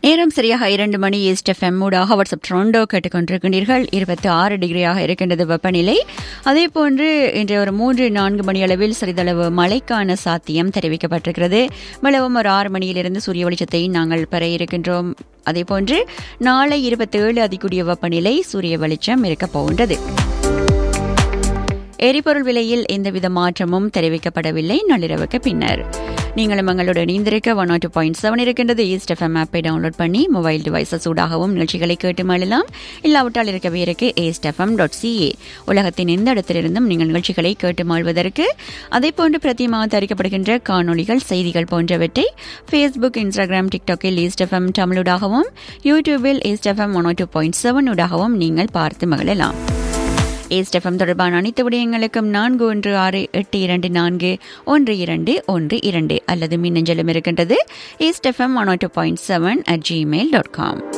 நேரம் சரியாக இரண்டு மணி ஈஸ்ட் எஃப்எம் ஊடாக வாட்ஸ்அப் ட்ரோண்டோ கேட்டுக்கொண்டிருக்கின்றீர்கள் இருபத்தி ஆறு டிகிரியாக இருக்கின்றது வெப்பநிலை அதே போன்று இன்று ஒரு மூன்று நான்கு மணி அளவில் சிறிதளவு மழைக்கான சாத்தியம் தெரிவிக்கப்பட்டிருக்கிறது மிளவும் ஒரு ஆறு மணியிலிருந்து சூரிய வெளிச்சத்தை நாங்கள் பெற இருக்கின்றோம் அதே போன்று நாளை இருபத்தேழு அதிகூடிய வெப்பநிலை சூரிய வெளிச்சம் இருக்கப் போகின்றது எரிபொருள் விலையில் எந்தவித மாற்றமும் தெரிவிக்கப்படவில்லை நள்ளிரவுக்கு பின்னர் நீங்களும் எங்களோடு இணைந்திருக்க ஒன் டூ பாயிண்ட் செவன் இருக்கின்றது ஈஸ்ட் எஃப்எம் ஆப்பை டவுன்லோட் பண்ணி மொபைல் டிவைசஸ் ஊடாகவும் நிகழ்ச்சிகளை கேட்டு மழலாம் இல்லாவிட்டால் இருக்கவே இருக்கு ஏஸ்ட் எஃப்எம் டாட் சிஏ உலகத்தின் எந்த இடத்திலிருந்தும் நீங்கள் நிகழ்ச்சிகளை கேட்டு மாழ்வதற்கு அதே போன்று பிரதிமாக தயாரிக்கப்படுகின்ற காணொலிகள் செய்திகள் போன்றவற்றை ஃபேஸ்புக் இன்ஸ்டாகிராம் டிக்டாக்கில் ஈஸ்ட் எஃப்எம் தமிழூடாகவும் யூடியூபில் East FM one two point seven ஊடாகவும் நீங்கள் பார்த்து மகிழலாம் ஏஸ்டெஃபம் தொடர்பான அனைத்து விடயங்களுக்கும் நான்கு ஒன்று ஆறு எட்டு இரண்டு நான்கு ஒன்று இரண்டு ஒன்று இரண்டு அல்லது மின்னஞ்சலும் இருக்கின்றது east FM one two point seven at Gmail dot com